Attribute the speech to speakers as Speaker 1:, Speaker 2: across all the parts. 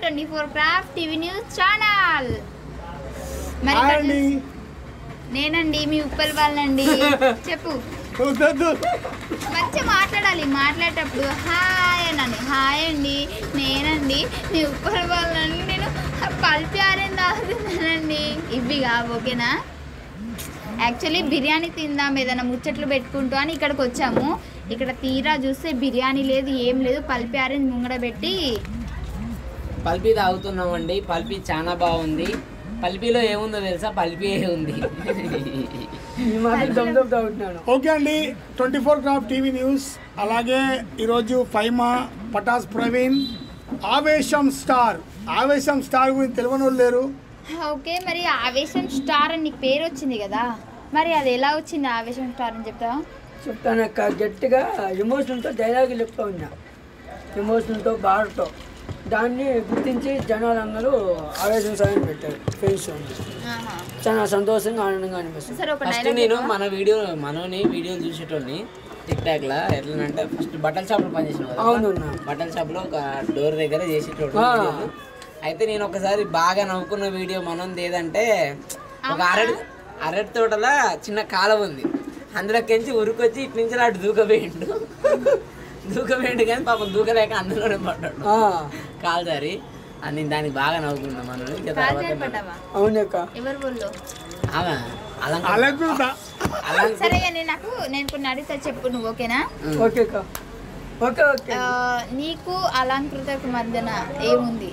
Speaker 1: Twenty four craft TV news channel మరి
Speaker 2: hi
Speaker 1: ఇక్కడ
Speaker 2: అండి
Speaker 1: నేనండి మీ ఉప్పల్ వాళ్ళండి చెప్పు
Speaker 2: వద్దొద్దు.
Speaker 1: మంచిగా మాట్లాడాలి మాట్లాడేటప్పుడు హాయ్ అని హాయ్ అండి నేనండి మీ ఉప్పల్ వాళ్ళండి నేను పల్పి ఆరేం తాగుతున్నానండి ఇవి కావు ఓకేనా యాక్చువల్లీ బిర్యానీ తిందాం ఏదైనా ముచ్చట్లు పెట్టుకుంటూ అని ఇక్కడికి వచ్చాము ఇక్కడ తీరా చూస్తే బిర్యానీ లేదు ఏం లేదు పల్పి ఆరెంజ్ ముంగడ పెట్టి
Speaker 3: పల్పి తాగుతున్నామండి పల్పి చాలా బాగుంది పల్పిలో ఏముందో తెలుసా పల్పి ఉంది
Speaker 4: ఈ మాత్రం దమ్ దమ్ తాగుతున్నాను
Speaker 2: ఓకే అండి twenty four craft TV news అలాగే ఈరోజు ఫైమా పటాస్ ప్రవీణ్ ఆవేశం స్టార్ ఆవేశం స్టార్ గురించి తెలియని వాళ్ళు లేరు
Speaker 1: ఓకే మరి ఆవేశం స్టార్ అని నీకు పేరు వచ్చింది కదా మరి అది ఎలా వచ్చింది ఆవేశం స్టార్ అని చెప్తావా
Speaker 4: చెప్తాను అక్క గట్టిగా ఎమోషన్తో డైలాగ్ చెప్తా ఉన్నా ఎమోషన్తో బాధతో దాన్ని గుర్తించి జనాలందరూ ఆవేశం సాయం పెట్టారు ఫ్రెండ్స్
Speaker 1: ఆహా.
Speaker 4: చాలా సంతోషంగా ఆనందంగా అనిపిస్తుంది
Speaker 1: సరే ఒక
Speaker 3: ఫస్ట్
Speaker 1: డైలాగ్
Speaker 3: నేను
Speaker 1: చెప్పవా?
Speaker 3: మన వీడియో మనని వీడియోలు చూసేటోని టిక్ టాక్ లా ఎట్లా ఫస్ట్ బట్టల షాప్ లో పనిచేసిన
Speaker 4: అవును అన్న.
Speaker 3: బట్టల షాప్ లో ఒక డోర్ దగ్గర చేసేటోడు
Speaker 4: ఆ.
Speaker 3: వీడియోలు. అయితే నేను ఒకసారి బాగా నవ్వుకున్న వీడియో మనది ఏదంటే ఒక అరటి అరటి తోటలో చిన్న కాలం ఉంది అందులోకించి ఉరికొచ్చి ఇటు నుంచి అటు దూకపోయిండు దూకపోయిండు కానీ పాపం దూకలేక అందులోనే పడ్డాడు
Speaker 4: ఆ,
Speaker 3: కాలు జారి అది నేను దానికి బాగా నవ్వుకున్నా మనం ఇక
Speaker 1: కాల్
Speaker 3: తర్వాత
Speaker 1: చేయబడ్డావా
Speaker 4: అవునక్క
Speaker 1: ఎవరు వాళ్ళు
Speaker 3: ఆమె అలంకారం
Speaker 2: అలకృత
Speaker 3: అలంకారం
Speaker 1: సరే కానీ నాకు నేను కొన్ని అడిగితే చెప్పు నువ్వు ఓకేనా
Speaker 4: ఓకే అక్క ఓకే ఓకే
Speaker 1: ఆ, నీకు అలంకృతకు మధ్యన ఏముంది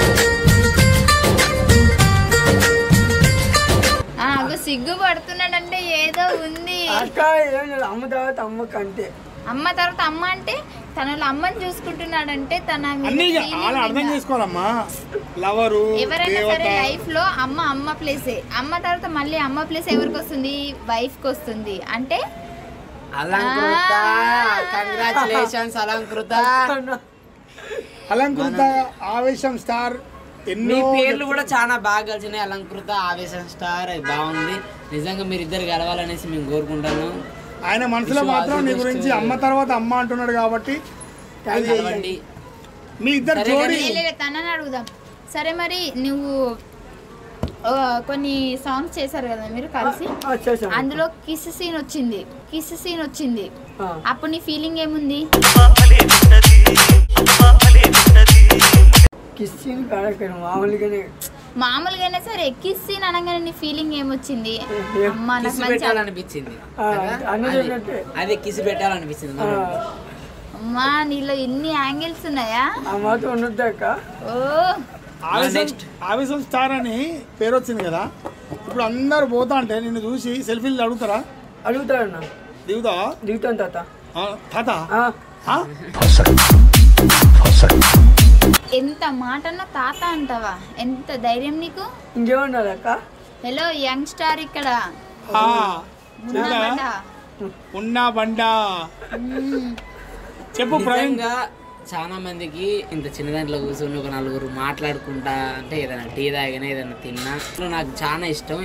Speaker 1: ఆ, అగో సిగ్గు పడుతున్నాడంటే ఏదో ఉంది
Speaker 4: అక్క ఏం లేదు అమ్మ తర్వాత అమ్మకి అంతే
Speaker 1: అమ్మ తర్వాత అమ్మ అంటే తనలో అమ్మని చూసుకుంటున్నాడంటే తన మీద
Speaker 2: అన్ని
Speaker 1: feeling
Speaker 2: అలా అర్థం
Speaker 1: ఉందా?
Speaker 2: చేసుకోవాలమ్మా లవరు
Speaker 1: ఎవరైనా
Speaker 2: దేవత
Speaker 1: సరే లైఫ్ లో అమ్మ అమ్మ ప్లేసే అమ్మ తర్వాత మళ్ళీ అమ్మ ప్లేస్ ఎవరికి వస్తుంది వైఫ్ కి వస్తుంది అంటే
Speaker 3: అలంకృత
Speaker 1: ఆ.
Speaker 3: కంగ్రాచులేషన్స్ అలంకృత
Speaker 2: అలంకృత ఆవేశం స్టార్
Speaker 3: మీ
Speaker 2: ఎన్నో
Speaker 3: పేర్లు కూడా చాలా బాగా కలిసినాయి అలంకృత ఆవేశం స్టార్ అది బాగుంది నిజంగా మీరు ఇద్దరు గెలవాలనేసి మేము కోరుకుంటాను
Speaker 2: ఆయన మనసులో
Speaker 3: విశ్వ
Speaker 2: మాత్రం నీ
Speaker 3: ఆది
Speaker 2: గురించి
Speaker 3: బెస్ట్.
Speaker 2: అమ్మ తర్వాత అమ్మ అంటున్నాడు కాబట్టి అది
Speaker 3: కలవండి
Speaker 2: మీ ఇద్దరు
Speaker 3: సరే
Speaker 2: జోడి
Speaker 3: కానీ-
Speaker 1: లే, లే, తనని అడుగుదాం సరే మరి నువ్వు ఆ, కొన్ని సాంగ్స్ చేశారు కదా మీరు కలిసి
Speaker 4: ఆ, చేశాను
Speaker 1: అందులో కిస్ సీన్ వచ్చింది కిస్ సీన్ వచ్చింది
Speaker 4: ఆ.
Speaker 1: అప్పుడు నీ ఫీలింగ్ ఏముంది
Speaker 4: కిస్సింగ్ కాడక్కడ మామూలుగానే
Speaker 1: మామూలుగానే సరే కిస్ సీన్ అనగానే నీ ఫీలింగ్ ఏమొచ్చింది అమ్మ నాకు
Speaker 3: కిసి
Speaker 1: మంచి
Speaker 3: పెట్టాలనిపించింది
Speaker 4: ఆ,
Speaker 3: కదా?
Speaker 4: అన్నీ
Speaker 3: అది-
Speaker 4: చెప్పినట్టే.
Speaker 3: అదే కిసి పెట్టాలనిపించింది
Speaker 4: ఆ,
Speaker 3: నాకు.
Speaker 1: అమ్మా నీలో ఎన్ని యాంగిల్స్ ఉన్నాయా
Speaker 4: ఆ మాత్రం ఉండొద్దు అక్క
Speaker 1: ఓ
Speaker 2: ఆవేశం
Speaker 3: నెక్స్ట్.
Speaker 2: ఆవేశం స్టార్ అని పేరు వచ్చింది కదా ఇప్పుడు అందరు పోతా అంటే నిన్ను చూసి సెల్ఫీలు అడుగుతారా
Speaker 4: అడుగుతాడన్న
Speaker 2: దిగుతావా
Speaker 4: దిగుతాను తాత
Speaker 2: ఆ, తాత
Speaker 4: ఆ,
Speaker 2: ఆ?
Speaker 1: ఎంత మాటన్నా తాత అంటావా ఎంత ధైర్యం నీకు
Speaker 4: ఇంకేమన్నారు అక్క
Speaker 1: హలో యంగ్ స్టార్ ఇక్కడ
Speaker 2: ఆ,
Speaker 1: ఉన్నామంట.
Speaker 2: ఉన్నా బండా
Speaker 1: మ్మ్.
Speaker 2: చెప్పు ప్రవీణ్
Speaker 3: నిజంగా చాలా మందికి ఇంత చిన్న దాంట్లో కూర్చొని ఒక నలుగురు మాట్లాడుకుంటా అంటే ఏదైనా టీ తాగినా ఏదైనా తిన్నా అసలు నాకు చాలా ఇష్టం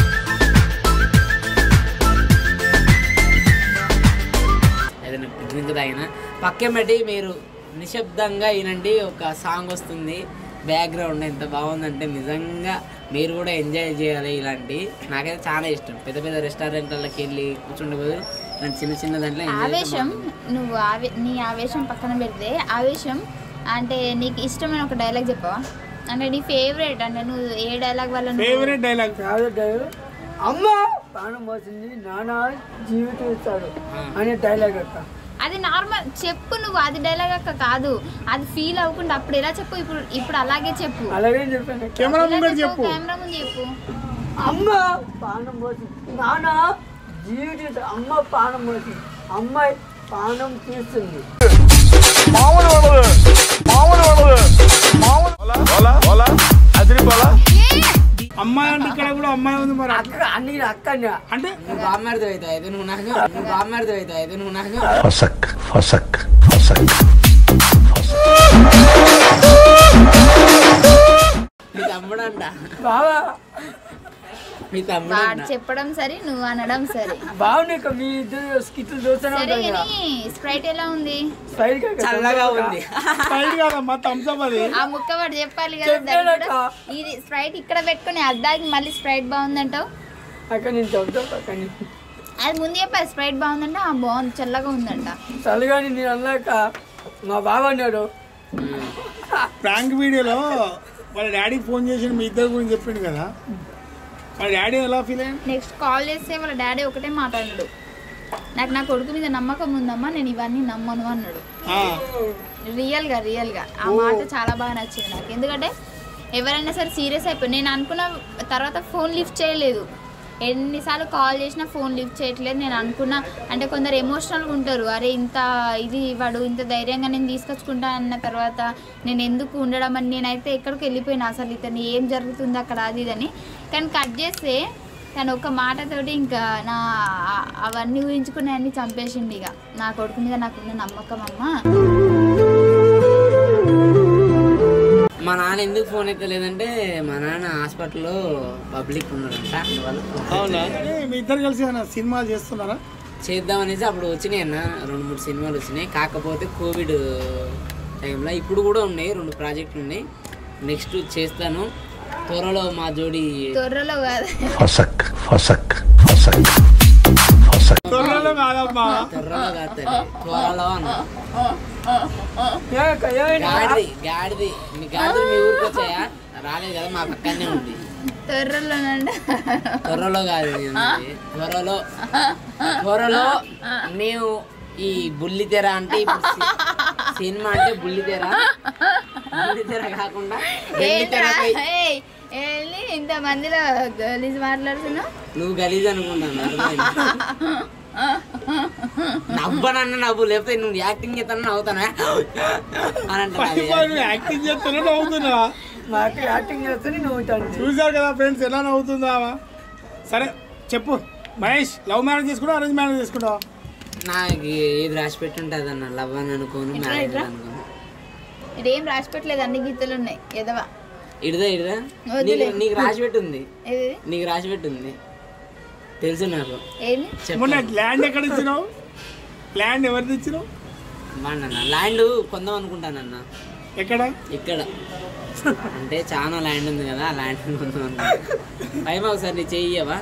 Speaker 3: ఏదైనా డ్రింక్ తాగినా పక్కన పెట్టి మీరు నిశ్శబ్దంగా వినండి ఒక సాంగ్ వస్తుంది బ్యాక్గ్రౌండ్ ఎంత బాగుందంటే నిజంగా మీరు కూడా ఎంజాయ్ చేయాలి ఇలాంటి నాకైతే చాలా ఇష్టం పెద్ద పెద్ద రెస్టారెంట్లకి వెళ్ళి కూర్చుండే బదులు ఇలాంటి చిన్న చిన్న దాంట్లో enjoy చేస్తే
Speaker 1: ఆవేశం
Speaker 3: బాగుంటుంది.
Speaker 1: నువ్వు ఆవే నీ ఆవేశం పక్కన పెడితే ఆవేశం అంటే నీకు ఇష్టమైన ఒక డైలాగ్ చెప్పవా అంటే నీ ఫేవరెట్ అంటే నువ్వు ఏ డైలాగ్ వల్ల నువ్వు-
Speaker 2: ఫేవరెట్ డైలాగ్
Speaker 4: ఫేవరెట్ డైలాగ్ అమ్మ ప్రాణం పోతుంది నాన్న జీవితం ఇస్తాడు
Speaker 3: ఆ.
Speaker 4: అనే డైలాగ్ అక్క
Speaker 1: అది నార్మల్ చెప్పు నువ్వు అది డైలాగ్ అక్క కాదు అది ఫీల్ అవ్వకుండా అప్పుడు ఎలా చెప్పు ఇప్పుడు ఇప్పుడు అలాగే చెప్పు
Speaker 4: అలాగే చెప్పాను అక్క.
Speaker 2: కెమెరా
Speaker 1: ఎలా
Speaker 2: ముంగట
Speaker 1: చెప్పు
Speaker 2: చెప్పు
Speaker 1: కెమెరా ముందు చెప్పు
Speaker 4: అమ్మ ప్రాణం పోతుంది నాన్న జీవితం ఇస్తాడు. అమ్మ ప్రాణం పోతుంది అమ్మాయి ప్రాణం తీస్తుంది
Speaker 2: అమ్మాయి అంటే ఇక్కడ కూడా అమ్మాయి ఉంది మరి
Speaker 4: అక్క అన్ని అక్క
Speaker 2: అంటే
Speaker 3: నువ్వు బామ్మారిది అవుతావు అయితే నువ్వు నాకు నువ్వు బామ్మారిది అవుతావు అయితే నువ్వు నాకు
Speaker 5: ఫసక్ ఫసక్ ఫసక్
Speaker 3: నీ తమ్ముడు అంట
Speaker 4: బావా
Speaker 3: మీ తమ్ముడు
Speaker 1: వాడు
Speaker 3: అన్న.
Speaker 1: చెప్పడం సరే నువ్వు అనడం సరే
Speaker 4: బాగున్నాయి అక్క, మీ ఇద్దరు స్కిట్లు చూస్తూనే
Speaker 1: సరే
Speaker 4: ఉంటాను
Speaker 1: కానీ స్ప్రైట్ ఎలా ఉంది
Speaker 4: స్టైల్ గా అక్క,
Speaker 3: చల్లగా ఉంది
Speaker 2: స్టైల్ కాదమ్మా థమ్స్అప్ అది
Speaker 1: ఆ ముక్క వాడు చెప్పాలి కదా దాన్ని
Speaker 4: చెప్పాడక్క.
Speaker 1: కూడా. ఇది స్ప్రైట్ ఇక్కడ పెట్టుకుని అద్దాకి మళ్ళీ స్ప్రైట్ బాగుందంటావు
Speaker 4: అక్క నేను చెప్తా అక్క నేను
Speaker 1: అది ముందు చెప్పాలి స్ప్రైట్ బాగుందంటే ఆ బాగుంది చల్లగా ఉందంట
Speaker 4: చల్లగాని నేను అన్నాక మా బావ అన్నాడు
Speaker 2: ప్రాంక్ వీడియోలో వాళ్ళ డాడీకి ఫోన్ చేసి మీ ఇద్దరు గురించి చెప్పిండు కదా వాళ్ళ డాడీ ఎలా ఫీల్ అయ్యాడు
Speaker 1: నెక్స్ట్ కాల్ చేస్తే వాళ్ళ డాడీ ఒకటే మాట్లాడాడు నాకు నా కొడుకు మీద నమ్మకం ఉందమ్మా నేను ఇవన్నీ నమ్మను అన్నాడు
Speaker 2: ఆ,
Speaker 1: రియల్గా రియల్గా ఆ మాట చాలా బాగా నచ్చింది నాకు ఎందుకంటే ఎవరైనా సరే సీరియస్ అయిపోయి నేను అనుకున్న తర్వాత ఫోన్ లిఫ్ట్ చేయలేదు ఎన్నిసార్లు కాల్ చేసినా ఫోన్ లిఫ్ట్ చేయట్లేదు నేను అనుకున్నా అంటే కొందరు ఎమోషనల్గా ఉంటారు అరే ఇంత ఇది వాడు ఇంత ధైర్యంగా నేను తీసుకొచ్చుకుంటా అన్న తర్వాత నేను ఎందుకు ఉండడం అని నేనైతే ఎక్కడికి వెళ్ళిపోయినా అసలు ఇతను ఏం జరుగుతుంది అక్కడ అది ఇదని కానీ కట్ చేస్తే తను ఒక మాటతోటి ఇంకా నా ఆ- అవన్నీ ఊహించుకునే అన్ని చంపేసిండు ఇక నా కొడుకు మీద నాకున్న నమ్మకం అమ్మ
Speaker 3: మా నాన్న ఎందుకు ఫోన్ ఎత్తలేదంటే మా నాన్న హాస్పిటల్లో పబ్లిక్ ఉన్నాడంట వాళ్ళు
Speaker 2: అవునా అరే, మీ ఇద్దరు కలిసి ఏమైనా సినిమాలు చేస్తున్నారా
Speaker 3: చేద్దామనేసి అప్పుడు వచ్చినాయి అన్న రెండు మూడు సినిమాలు వచ్చినాయి కాకపోతే కోవిడ్ టైంలో ఇప్పుడు కూడా ఉన్నాయి రెండు ప్రాజెక్టులు ఉన్నాయి నెక్స్ట్ చేస్తాను త్వరలో మా జోడి
Speaker 1: తొర్రలో కాదు
Speaker 5: Fasak, fasak, fasak, fasak.
Speaker 2: తొర్రలో కాదమ్మా
Speaker 3: త్వరలో కాదు తల్లి. త్వరలో అన్న
Speaker 4: ఏ అక్క, ఏమైంది?
Speaker 3: గాడిది గాడిది మీ గాడిది మీ ఊరికి వచ్చాయా రాలేదు కదా మా పక్కనే ఉంది
Speaker 1: తొర్రలోనండ
Speaker 3: త్వరలో కాదు నేను అన్నది. త్వరలో త్వరలో మేము ఈ బుల్లితెర అంటే ఇప్పుడు సి- సినిమా అంటే బుల్లితెర బుల్లితెర కాకుండా వెండితెరపై
Speaker 1: వెళ్ళి ఇంత మందిలో గలీజ్ మాట్లాడుతున్నావు
Speaker 3: నువ్వు గలీజ్ అనుకున్నాను అర్థమైంది. నవ్వనన్న నవ్వు లేకపోతే నువ్వు యాక్టింగ్ చేస్తాను నవ్వుతానా అని అంటాను
Speaker 2: యాక్టింగ్ చేస్తున్నా నవ్వుతున్నా
Speaker 4: మా అక్క యాక్టింగ్ చేస్తే నేను ఉంటాను
Speaker 2: చూసారు కదా ఫ్రెండ్స్ ఎలా నవ్వుతుందా ఆమె? సరే చెప్పు మహేష్ లవ్ మ్యారేజ్ చేసుకుంటావు అరేంజ్ మ్యారేజ్ చేసుకుంటావు
Speaker 3: నాకు ఏది రాసి పెట్టి ఉంటుంది అన్న లవ్ అని అనుకోను
Speaker 1: ఇట్రా,
Speaker 3: మ్యారేజ్
Speaker 1: ఇట్రా.
Speaker 3: అనుకోను
Speaker 1: ఇదేం రాసి పెట్టలేదు అన్ని గీతలు ఉన్నాయి ఎదవా
Speaker 3: ఇడదా ఇడదా
Speaker 1: వదిలే.
Speaker 3: నీకు నీకు రాసి పెట్టుంది
Speaker 1: ఏది
Speaker 3: నీకు రాసి పెట్టుంది తెలుసు నాకు
Speaker 1: ఏది
Speaker 2: మొన్న
Speaker 3: చెప్పు
Speaker 2: ల్యాండ్ ఎక్కడ ఇచ్చినావు ల్యాండ్ ఎవరిది ఇచ్చినావు
Speaker 3: బాగున్నా ల్యాండ్ కొందాం అనుకుంటానన్న
Speaker 2: ఎక్కడ
Speaker 3: ఇక్కడ అంటే చాలా ల్యాండ్ ఉంది కదా ఆ ల్యాండ్ కొందాం అనుకుంటా టైం ఒకసారి నీ చెయ్యవా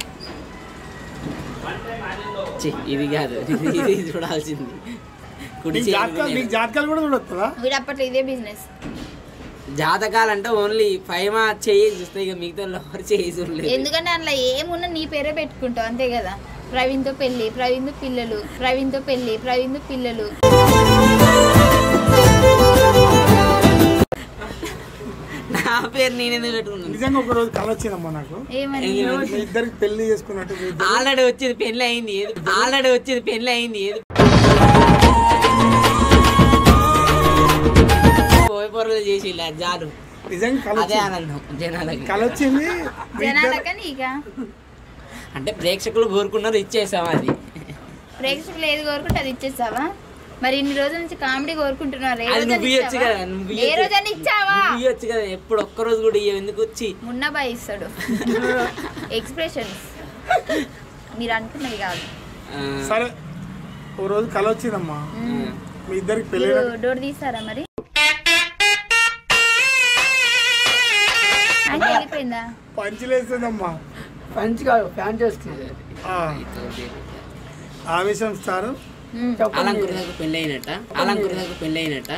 Speaker 3: ఛీ, ఇది కాదు ఇది ఇది చూడాల్సింది కుడి
Speaker 2: నీకు
Speaker 3: చేయి
Speaker 2: జాతకాలు
Speaker 3: మీద.
Speaker 2: నీకు జాతకాలు కూడా చూడొస్తుందా
Speaker 1: వీడు అప్పట్లో ఇదే బిజినెస్
Speaker 3: జాతకాలు అంటే ఓన్లీ ఫైవ్ మా చెయ్యి చూస్తే ఇక మిగతా ఎవరు చేయి చూడలేదు
Speaker 1: ఎందుకంటే అందులో ఏమున్నా నీ పేరే పెట్టుకుంటావు అంతే కదా ప్రవీణ్తో పెళ్ళి ప్రవీణ్తో పిల్లలు ప్రవీణ్తో పెళ్ళి ప్రవీణ్తో పిల్లలు
Speaker 3: నా పేరు నేను ఎందుకు పెట్టుకున్నాను
Speaker 2: నిజంగా ఒక రోజు కళ వచ్చిందమ్మా నాకు
Speaker 1: ఏమని
Speaker 2: మీ ఇద్దరికి పెళ్లి చేసుకున్నట్టు మీ ఇద్దరు-
Speaker 3: ఆల్రెడీ వచ్చేది పెళ్లి అయింది ఏది ఆల్రెడీ వచ్చేది పెళ్లి అయింది ఏది పోయి పొరలు చేసి ఇలా జాలు
Speaker 2: నిజంగా కళ
Speaker 3: అదే
Speaker 2: వచ్చింది
Speaker 3: ఆనందం జనాలకి
Speaker 2: కళ వచ్చింది మీ ఇద్దరు-
Speaker 1: జనాలకని ఇక
Speaker 3: అంటే ప్రేక్షకులు కోరుకున్నారు ఇచ్చేసాం అది
Speaker 1: ప్రేక్షకులు ఏది కోరుకుంటే అది ఇచ్చేస్తావా మరి ఇన్ని రోజుల నుంచి కామెడీ కోరుకుంటున్నారు ఏ
Speaker 3: అది
Speaker 1: రోజన్నా
Speaker 3: నువ్వు ఇయ్యొచ్చు
Speaker 1: ఇచ్చావా?
Speaker 3: కదా నువ్వు
Speaker 1: ఏ రోజన్నా ఇచ్చావా
Speaker 3: నువ్వు ఇయ్యొచ్చు కదా ఎప్పుడు ఒక్క రోజు కూడా ఇయ్యవు ఎందుకు వచ్చి
Speaker 1: మున్నబాయ్ ఇస్తాడు ఎక్స్ప్రెషన్స్ మీరు అనుకున్నది కాదు
Speaker 3: ఆ,
Speaker 2: సరే ఓ రోజు కళ వచ్చిందమ్మా
Speaker 1: మ్మ్.
Speaker 2: మీ ఇద్దరికి పెళ్లి
Speaker 1: మీరు డోర్ తీస్తారా మరి అంటే వెళ్ళిపోయిందా
Speaker 2: పంచులేస్తుందమ్మా
Speaker 4: పంచి కాదు ప్యాంట్ వేస్తుంది
Speaker 2: ఆ, ఆవేశం స్టార్
Speaker 1: మ్మ్.
Speaker 4: చెప్పండి
Speaker 3: అలంకృతకు పెళ్ళి అయినట్ట అలంకృతకు పెళ్ళి అయినట్ట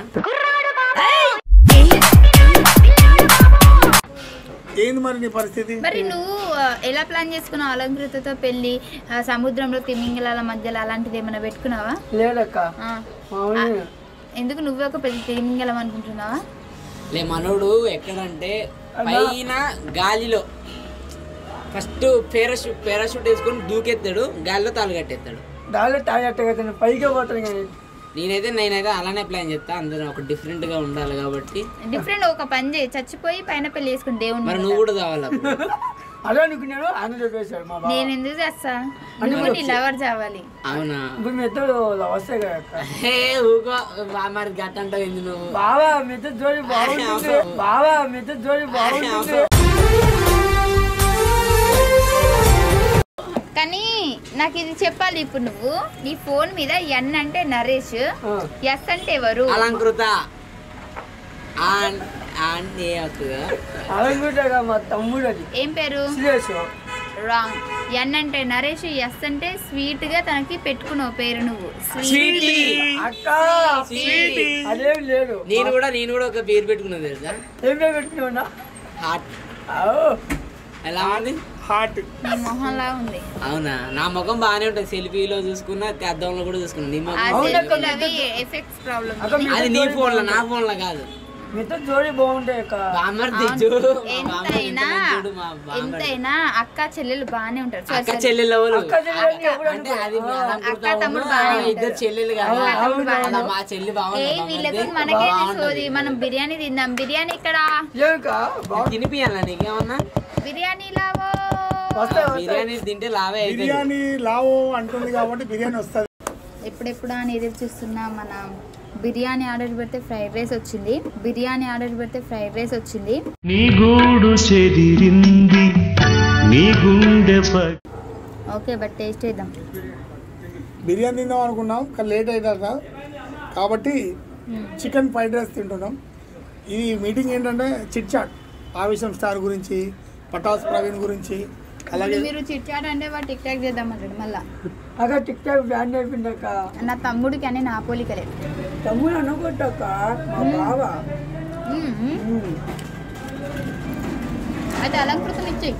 Speaker 2: ఏంది మరి నీ పరిస్థితి
Speaker 1: మరి నువ్వు ఆ, ఎలా ప్లాన్ చేసుకున్నావు అలంకృతతో పెళ్ళి ఆ, సముద్రంలో తిమింగలాల మధ్యలో అలాంటిది ఏమైనా పెట్టుకున్నావా
Speaker 4: లేదక్క
Speaker 1: ఆ.
Speaker 4: మామూలు
Speaker 1: ఎందుకు నువ్వే ఒక పెద్ద తిమింగలం అనుకుంటున్నావా
Speaker 3: లే మనోడు ఎక్కడంటే పైన గాలిలో ఫస్ట్ పేరాషూట్ పేరాషూట్ వేసుకొని దూకెత్తాడు గాలిలో తాళు కట్టేస్తాడు
Speaker 4: దానిలో టాయిలెట్ కదా పైకే పోతాను కానీ
Speaker 3: నేనైతే నేనైతే అలానే ప్లాన్ చేస్తా అందరూ ఒక డిఫరెంట్ గా ఉండాలి కాబట్టి
Speaker 1: డిఫరెంట్ ఒక పని చేయి చచ్చిపోయి పైన పెళ్లి చేసుకుని దేవుని
Speaker 3: మరి
Speaker 1: ముందట.
Speaker 3: నువ్వు కూడా కావాలి అప్పుడు.
Speaker 4: అదే అనుకున్నాను ఆయన చెప్పేశాడు మా బావ
Speaker 1: నేను ఎందుకు చేస్తా నువ్వు నీ లవర్ చావాలి
Speaker 3: అవునా
Speaker 4: ఇప్పుడు మీ ఇద్దరు వస్తాయి కదా అక్క
Speaker 3: హే ఊకో బా మరి గట్ట అంటావు ఎందుకు నువ్వు
Speaker 4: బావా మీ ఇద్దరు జోడి బాగుంటుంది బావా మీ ఇద్దరు జోడి బాగుంటుంది
Speaker 1: కానీ నాకు ఇది చెప్పాలి ఇప్పుడు నువ్వు నీ ఫోన్ మీద ఎన్ అంటే నరేష్
Speaker 4: ఆ.
Speaker 1: ఎస్ అంటే ఎవరు
Speaker 3: అలంకృత ఆన్ ఆన్ ఏ అవుతుందా
Speaker 4: అలంకృతగా మా తమ్ముడు అది
Speaker 1: ఏం పేరు
Speaker 4: సురేష్
Speaker 1: రాంగ్ ఎన్ అంటే నరేష్ ఎస్ అంటే స్వీట్ గా తనకి పెట్టుకున్నావు పేరు నువ్వు
Speaker 3: స్వీటీ.
Speaker 4: అక్క
Speaker 3: స్వీటీ.
Speaker 4: అదేం లేదు
Speaker 3: నేను కూడా నేను కూడా ఒక పేరు పెట్టుకున్నది తెలుసా
Speaker 4: ఏం పేరు పెట్టుకున్నా
Speaker 3: హార్ట్
Speaker 4: ఆవ్.
Speaker 3: ఎలా ఉంది
Speaker 2: హార్ట్
Speaker 1: నీ మొహంలా ఉంది
Speaker 3: అవునా నా ముఖం బాగానే ఉంటుంది సెల్ఫీలో చూసుకున్నా అద్దంలో కూడా చూసుకున్నా నీ
Speaker 1: ఆ
Speaker 3: ముఖం
Speaker 4: అవునక్క,
Speaker 1: సెల్ఫీలు అవి ఎఫెక్ట్స్ ప్రాబ్లమ్
Speaker 4: అక్క మీ
Speaker 3: అది నీ ఫోన్ లో నా ఫోన్ లో కాదు
Speaker 4: మీతో జోడి బాగుంటాయి అక్క
Speaker 3: బామ్మర్ది చూడు మా బామ్మర్ది ఎంత
Speaker 1: ఎంతైనా
Speaker 3: మంచోడు, మా బామ్మర్ది.
Speaker 1: ఎంతైనా అక్క చెల్లెలు బాగానే ఉంటారు Sorry,
Speaker 3: అక్క
Speaker 1: sorry.
Speaker 3: చెల్లెలు ఎవరు
Speaker 4: అక్క చెల్లెలు ఎవరు
Speaker 3: అంటే అది
Speaker 4: అనుకో.
Speaker 3: అలంకృత
Speaker 1: అక్క తమ్ముడు
Speaker 3: ఉన్ను,
Speaker 1: బాగానే
Speaker 3: ఆ ఇద్దరు
Speaker 1: ఉంటారు.
Speaker 3: చెల్లెలు కదా
Speaker 4: అవును, అవును,
Speaker 3: అలా
Speaker 4: అవును.
Speaker 3: మా చెల్లి
Speaker 1: ఏ
Speaker 3: బాగుంది
Speaker 1: వీళ్ళతో మనకేంటి సోది మనం బిర్యానీ తిందాం బిర్యానీ ఇక్కడ
Speaker 4: ఏమిక బాగు
Speaker 3: తినిపియాలా నీకేమన్నా
Speaker 1: బిర్యానీ లావో
Speaker 4: వస్తాయి వస్తాయి
Speaker 3: బిర్యానీ తింటే లావే అవుతుంది
Speaker 2: బిర్యానీ లావో అంటుంది కాబట్టి బిర్యానీ వస్తుంది
Speaker 1: ఎప్పుడెప్పుడు అని ఎదురు చూస్తున్నా మన బిర్యానీ ఆర్డర్ పెడితే ఫ్రైడ్ రైస్ వచ్చింది బిర్యానీ ఆర్డర్ పెడితే ఫ్రైడ్ రైస్ వచ్చింది
Speaker 6: నీ గూడు చెదిరింది నీ గుండె ప-
Speaker 1: ఓకే బట్ టేస్ట్ చేద్దాం
Speaker 2: బిర్యానీ తిందాం అనుకున్నాం కానీ లేట్ అవుతుందా కాబట్టి చికెన్ ఫ్రైడ్ రైస్ తింటున్నాం ఈ మీటింగ్ ఏంటంటే చిట్ చాట్ ఆవేశం స్టార్ గురించి పటాస్ ప్రవీణ్ గురించి అలాగే
Speaker 1: మీరు చిట్ చాట్ అంటే వాడు టిక్ టాక్ చేద్దాం అంటాడు మళ్ళా
Speaker 4: అక్క టిక్ టాక్ బ్యాన్ అయిపోయిందక్క
Speaker 1: నా తమ్ముడికి అని నా పోలికలే
Speaker 4: తమ్ముడు అనుకుంటాక మా బావ
Speaker 1: మ్మ్.
Speaker 4: ఉమ్.
Speaker 1: అయితే అలంకృతం ఇచ్చేయి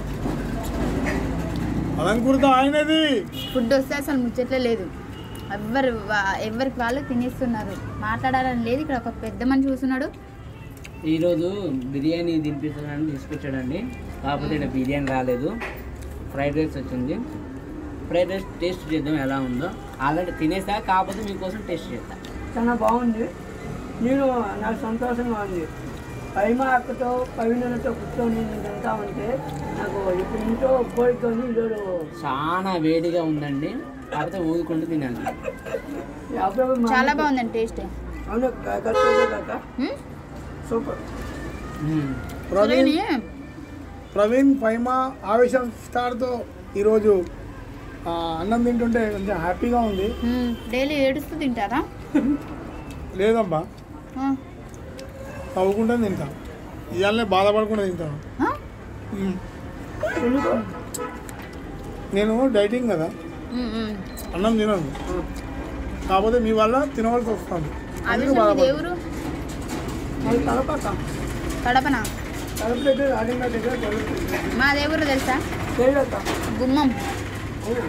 Speaker 2: అలంకృత ఆయనది
Speaker 1: ఫుడ్ వస్తే అసలు ముచ్చట్లే లేదు ఎవరు వా- ఎవరికి వాళ్ళు తినేస్తున్నారు మాట్లాడాలని లేదు ఇక్కడ ఒక పెద్ద మనిషి చూస్తున్నాడు
Speaker 3: ఈరోజు బిర్యానీ తినిపిస్తానని తీసుకొచ్చాడండి కాకపోతే ఇక్కడ బిర్యానీ రాలేదు ఫ్రైడ్ రైస్ వచ్చింది ఫ్రైడ్ రైస్ టేస్ట్ చేద్దాం ఎలా ఉందో ఆల్రెడీ తినేస్తా కాకపోతే మీకోసం టేస్ట్ చేస్తా
Speaker 4: చాలా బాగుంది నేను నాకు సంతోషంగా ఉంది పైమా అక్కతో పవినతో కూర్చొని నేను తింటామంటే నాకు ఇప్పుడు ఇంట్లో కోరికొని ఈరోజు
Speaker 3: చాలా వేడిగా ఉందండి కాకపోతే ఊదుకుంటూ తినాలి
Speaker 4: అప్పుడప్పుడు మా
Speaker 1: చాలా బాగుందండి టేస్ట్
Speaker 4: అవును కాక సూపర్ కాక
Speaker 1: మ్మ్?
Speaker 4: సూపర్
Speaker 3: మ్మ్.
Speaker 2: ప్రవీణ్
Speaker 1: అలాగని
Speaker 2: ప్రవీణ్ పైమా ఆవేశం స్టార్తో ఈరోజు ఆ, అన్నం తింటుంటే కొంచెం హ్యాపీగా ఉంది
Speaker 1: మ్మ్. డైలీ ఏడుస్తూ తింటారా
Speaker 2: లేదమ్మా
Speaker 1: ఆ.
Speaker 2: నవ్వుకుంటే తింటాం ఇవాళనే బాధపడకుండా తింటాను
Speaker 1: ఆ?
Speaker 2: మ్మ్.
Speaker 4: ఎందుకు
Speaker 2: నేను డైటింగ్ కదా
Speaker 1: మ్మ్, మ్మ్.
Speaker 2: అన్నం తినను కాకపోతే మీ వల్ల తినవలసి వస్తుంది అందుకు
Speaker 1: ఆవేశం ఇది
Speaker 2: బాధపడుతుంది
Speaker 1: ఎవరు
Speaker 4: అది తలపక్క
Speaker 1: కడపనా
Speaker 4: తలపు దగ్గర రాజంగా దగ్గర జరుగుతుంది
Speaker 1: మా దేవురు తెలుసా
Speaker 4: చేయక
Speaker 1: గుమ్మం
Speaker 3: ఎవరు?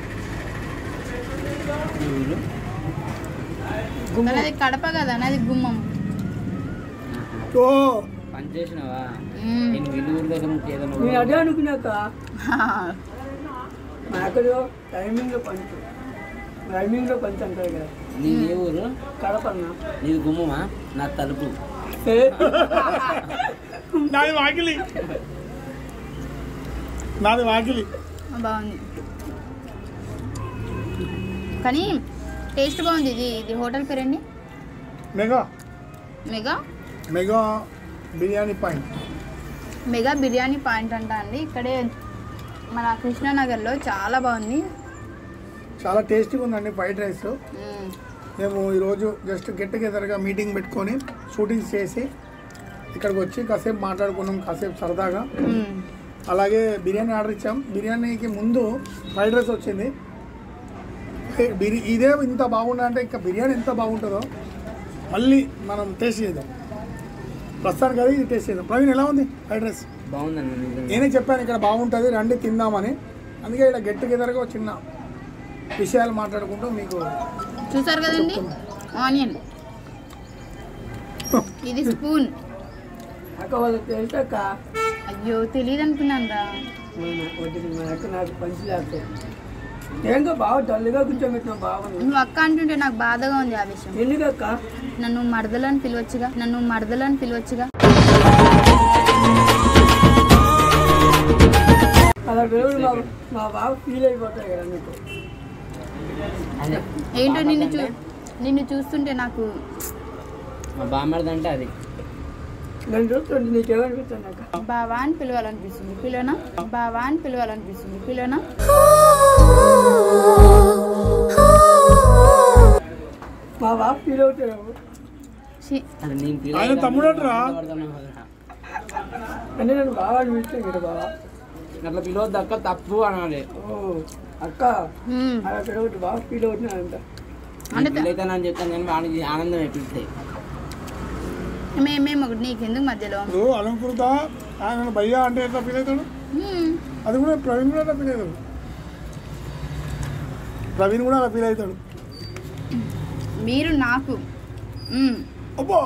Speaker 1: నాది కడప కదా నాది గుమ్మం
Speaker 2: ఓ
Speaker 3: పని చేసినావా
Speaker 1: మ్మ్.
Speaker 3: నేను విలువల దగ్గర నుంచి ఏదైనా
Speaker 4: నేను అదే అనుకున్నాక మా అక్కడ టైమింగ్లో పంచు టైమింగ్లో పంచు అంటారు కదా
Speaker 3: నీ ఏ ఊరు
Speaker 4: కడపన్న
Speaker 3: నీది గుమ్మమా నా తలుపు
Speaker 2: నాది వాకిలి నాది వాకిలి
Speaker 1: బాగుంది కానీ టేస్ట్ బాగుంది ఇది ఇది హోటల్ పేరండి
Speaker 2: mega
Speaker 1: mega
Speaker 2: mega biryani point
Speaker 1: mega biryani point అంట అండి ఇక్కడే మన కృష్ణానగర్లో చాలా బాగుంది
Speaker 2: చాలా టేస్టీగా ఉందండి ఫ్రైడ్ రైస్
Speaker 1: మ్మ్.
Speaker 2: మేము ఈరోజు జస్ట్ గెట్ టుగెదర్గా మీటింగ్ పెట్టుకొని షూటింగ్స్ చేసి ఇక్కడికి వచ్చి కాసేపు మాట్లాడుకున్నాం కాసేపు సరదాగా
Speaker 1: మ్మ్.
Speaker 2: అలాగే బిర్యానీ ఆర్డర్ ఇచ్చాం బిర్యానీకి ముందు ఫ్రైడ్ రైస్ వచ్చింది ఏ, బిర్యా ఇదే ఇంత బాగుందంటే ఇంకా బిర్యానీ ఎంత బాగుంటుందో మళ్ళీ మనం టేస్ట్ చేద్దాం ప్రస్తుతానికి అది ఇది టేస్ట్ చేద్దాం ప్రవీణ్ ఎలా ఉంది ఫ్రైడ్ రైస్
Speaker 3: బాగుందన్న నిజంగా
Speaker 2: నేనే చెప్పాను ఇక్కడ బాగుంటుంది రండి తిందామని అందుకే ఇక్కడ గెట్ టుగెదర్గా ఒక చిన్న విషయాలు మాట్లాడుకుంటూ మీకు
Speaker 1: చూసారు కదండి ఆనియన్ ఇది స్పూన్
Speaker 4: అక్క వాళ్ళకి తెలిసాక
Speaker 1: అయ్యో తెలియదు అనుకున్నాను రా
Speaker 4: వద్దు మా అక్క నాకు పంచి లేకపోతే ఏంగా బాగా డల్గా కూర్చోబెట్టిన బాగుంది
Speaker 1: నువ్వు అక్క అంటుంటే నాకు బాధగా ఉంది ఆ విషయం
Speaker 4: ఎందుకక్క
Speaker 1: నన్ను మరదలని పిలవచ్చుగా నన్ను మరదలని పిలవచ్చుగా
Speaker 4: అలా పిల్లలు మా మా బాగా ఫీల్ అయిపోతాయి కదా నీకు
Speaker 3: అదే
Speaker 1: ఏంటో నిన్ను చూ నిన్ను చూస్తుంటే నాకు
Speaker 3: మా బామ్మడిది అంటే అది
Speaker 4: నన్ను చూస్తుంటే నీకేమనిపిస్తుంది అక్క
Speaker 1: బావా అని పిలవాలనిపిస్తుంది పిలవనా బావా అని పిలవాలనిపిస్తుంది పిలవనా
Speaker 7: Ooh.
Speaker 4: మా బాబు ఫీల్ అవుతాడు
Speaker 1: ఛీ,
Speaker 3: అది నేను feel
Speaker 2: ఆయన
Speaker 3: అయ్యాను.
Speaker 2: తమ్ముడట్రా?
Speaker 3: పడుతున్నావు కదరా.
Speaker 4: అంటే నేను బాగా అనిపిస్తాను ఇక్కడ బాగా
Speaker 3: అట్లా పిలవద్దు అక్క తప్పు అనాలి
Speaker 4: ఓ అక్క
Speaker 1: మ్మ్.
Speaker 4: అలా పిలవద్దు బాగా ఫీల్ అవుతున్నాను అంట
Speaker 1: అంటే
Speaker 3: పిల్లైతానని చెప్తాను కానీ వాడికి ఆనందం ఎప్పిస్తాయి
Speaker 1: మేము మేము ఒకటి నీకెందుకు మధ్యలో
Speaker 2: ఇప్పుడు అలంకృత ఆయన భయ్యా అంటే ఎట్లా ఫీల్ అవుతాడు
Speaker 1: మ్మ్.
Speaker 2: అది కూడా ప్రవీణ్ కూడా అలా ఫీల్ అవుతాడు ప్రవీణ్ కూడా అలా ఫీల్ అవుతాడు
Speaker 1: మీరు నాకు మ్మ్.
Speaker 2: అబ్బో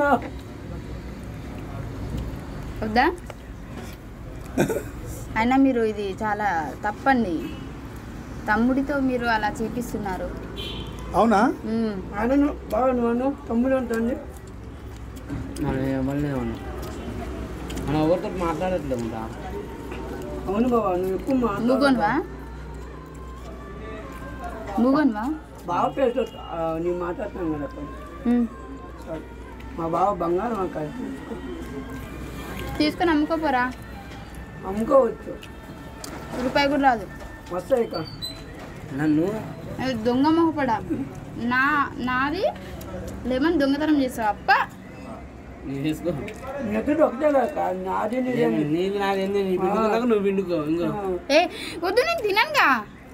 Speaker 1: వద్దా అయినా మీరు ఇది చాలా తప్పండి తమ్ముడితో మీరు అలా చేపిస్తున్నారు
Speaker 2: అవునా
Speaker 1: మ్మ్.
Speaker 4: ఆయనను బాగా నువ్వు తమ్ముడు ఉంటుంది
Speaker 3: మనం ఎవరినే ఉన్నాం మనం ఎవరితో మాట్లాడట్లేదు రా
Speaker 4: అవును బాబా నువ్వు ఎక్కువ
Speaker 1: మూగోన్వా
Speaker 4: మాట్లాడు
Speaker 1: మూగోన్వా
Speaker 4: బాగా పేరు నేను మాట్లాడుతున్నాను కదా అప్పుడు.
Speaker 1: మ్మ్.
Speaker 4: సరే. మా బావ బంగారం అక్క
Speaker 1: తీసుకొని అమ్ముకోపోరా
Speaker 4: అమ్ముకోవచ్చు
Speaker 1: రూపాయి కూడా రాదు
Speaker 4: వస్తాయి ఇక
Speaker 3: నన్ను
Speaker 1: అది దొంగ మొహపడా నా నాది లెమన్ దొంగతనం చేస్తావు అప్ప
Speaker 3: నేను చేసుకో
Speaker 4: నీ ఎదురు ఒకటే కదా నాది నీదే
Speaker 3: ఏమి, నీది నాది ఏంది నీ పిండుకున్నాక నువ్వు పిండుకో ఇంకో
Speaker 1: ఏ వద్దు నేను తిననుగా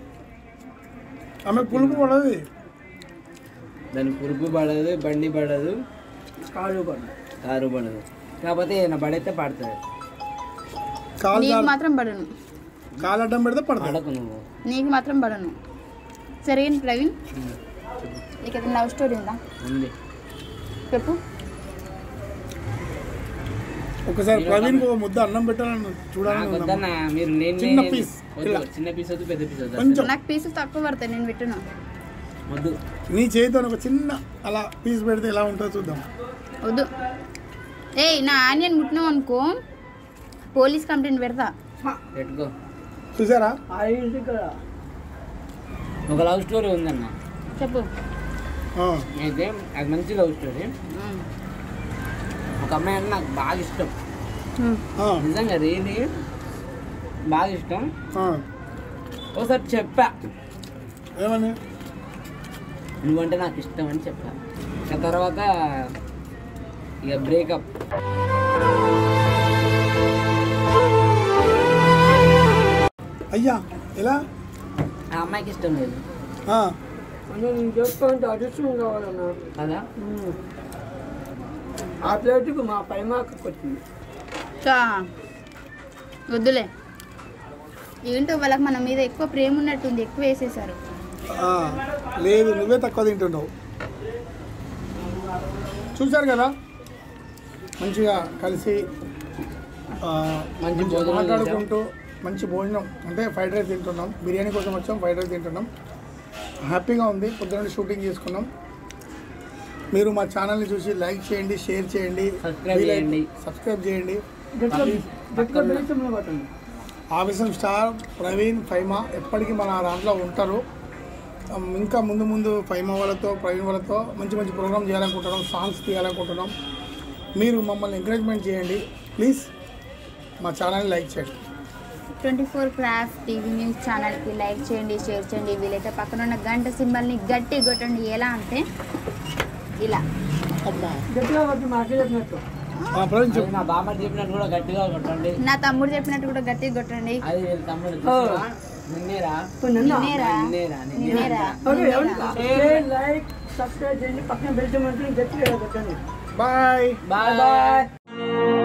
Speaker 2: ఆమె పులుపు పడదు
Speaker 3: దాని పురుగు పడదు బండి పడదు
Speaker 4: కాదు పడు
Speaker 3: కారు పడదు కాకపోతే నా పడైతే పడుతుంది
Speaker 2: కాలు
Speaker 1: నీకు
Speaker 2: జారు-
Speaker 1: మాత్రం పడను
Speaker 2: కాలు అడ్డం పెడితే పడతాడు
Speaker 3: పడకు నువ్వు
Speaker 1: నీకు మాత్రం పడను సరే ఏంటి ప్రవీణ్ నీకు ఏదైనా లవ్ స్టోరీ ఉందా
Speaker 3: ఉంది
Speaker 1: చెప్పు
Speaker 2: ఒకసారి ప్రవీణ్ ఒక ముద్ద అన్నం పెట్టాలని చూడాలని
Speaker 3: నాకు
Speaker 2: ఉందమ్మా.
Speaker 3: వద్దన్నా మీరు నేను
Speaker 2: చిన్న
Speaker 3: నేను-
Speaker 2: piece,
Speaker 3: వద్దు,
Speaker 2: ఇలా.
Speaker 3: చిన్న పీస్ వద్దు పెద్ద పీస్ వద్దు
Speaker 2: కొంచెం
Speaker 1: నాకు పీసెస్ తక్కువ పడతాయి నేను పెట్టును
Speaker 3: వద్దు
Speaker 2: నీ చేతితో ఒక చిన్న అలా పీస్ పెడితే ఎలా ఉంటుందో చూద్దాం
Speaker 1: వద్దు ఏయ్ నా ఆనియన్ ముట్టినావు అనుకో పోలీస్ కంప్లైంట్ పెడతా
Speaker 3: పెట్టుకో
Speaker 2: చూసారా
Speaker 4: ఆ ఇంటి కదా
Speaker 3: ఒక లవ్ స్టోరీ ఉందన్న
Speaker 1: చెప్పు
Speaker 2: ఆ,
Speaker 3: అయితే అది మంచి లవ్ స్టోరీ
Speaker 1: మ్మ్.
Speaker 3: ఒక అమ్మాయి అంటే నాకు బాగా ఇష్టం
Speaker 1: మ్మ్.
Speaker 2: ఆ,
Speaker 3: నిజంగా రియలీ బాగా ఇష్టం
Speaker 2: ఆ.
Speaker 3: ఒకసారి చెప్పా
Speaker 2: ఏమని
Speaker 3: నువ్వంటే నాకు ఇష్టం అని చెప్పా ఆ తర్వాత ఇక బ్రేకప్
Speaker 2: అయ్యా ఎలా
Speaker 3: ఆ అమ్మాయికి ఇష్టం లేదు
Speaker 2: ఆ,
Speaker 4: అన్న నేను చెప్పుకుంటే అదృష్టం కావాలన్నా
Speaker 3: కదా
Speaker 4: ఉమ్. ఆ ప్లేట్కు మా పై మాకు వచ్చింది
Speaker 1: చా వద్దులే ఏంటో వాళ్ళకి మన మీద ఎక్కువ ప్రేమ ఉన్నట్టుంది ఎక్కువ వేసేసారు
Speaker 2: ఆ, లేదు నువ్వే తక్కువ తింటున్నావు చూశారు కదా మంచిగా కలిసి ఆ,
Speaker 3: మంచి
Speaker 2: మంచిగా
Speaker 3: భోజనం
Speaker 2: మాట్లాడుకుంటూ మంచి భోజనం అంటే ఫ్రైడ్ రైస్ తింటున్నాం బిర్యానీ కోసం వచ్చాం ఫ్రైడ్ రైస్ తింటున్నాం హ్యాపీగా ఉంది పొద్దున్న షూటింగ్ చేసుకున్నాం మీరు మా ఛానల్ని చూసి లైక్ చేయండి షేర్ చేయండి
Speaker 3: Subscribe
Speaker 2: వీలైతే-
Speaker 3: చేయండి.
Speaker 2: సబ్స్క్రైబ్ చేయండి
Speaker 4: గట్టిగా గట్టిగా బెల్లం పట్టండి
Speaker 2: ఆవేశం స్టార్ ప్రవీణ్ ఫైమా ఎప్పటికీ మన దాంట్లో ఉంటారు ఉమ్, ఇంకా ముందు ముందు ఫైమా వాళ్ళతో ప్రవీణ్ వాళ్ళతో మంచి మంచి ప్రోగ్రామ్ చేయాలనుకుంటున్నాం సాంగ్స్ తీయాలనుకుంటున్నాం మీరు మమ్మల్ని ఎంకరేజ్మెంట్ చేయండి ప్లీజ్ మా ఛానల్ని లైక్ చేయండి
Speaker 1: twenty four craft TV news ఛానల్కి లైక్ చేయండి షేర్ చేయండి వీలైతే పక్కన ఉన్న గంట సింబల్ని గట్టి కొట్టండి ఎలా అంటే ఇలా
Speaker 2: అమ్మా
Speaker 4: గట్టిగా కొట్టి మాకే చెప్పినట్టు
Speaker 2: ఆ, ప్రవీణ్
Speaker 3: అది
Speaker 2: చెప్పు
Speaker 3: నా బామ్మ చెప్పినట్టు కూడా గట్టిగా కొట్టండి
Speaker 1: నా తమ్ముడు చెప్పినట్టు కూడా గట్టిగా కొట్టండి
Speaker 3: అది వీళ్ళ తమ్ముడు చూసావా? నిన్నేరా
Speaker 4: ఇప్పుడు నిన్న
Speaker 1: నిన్నేరా
Speaker 3: నిన్నేరా
Speaker 1: నిన్నేరా
Speaker 4: ఓకే ఎవరికి షేర్ లైక్ సబ్స్క్రైబ్ చేయండి పక్కన బెల్లం అంటే గట్టిగా కొట్టండి
Speaker 2: బాయ్
Speaker 3: బాయ్
Speaker 4: బాయ్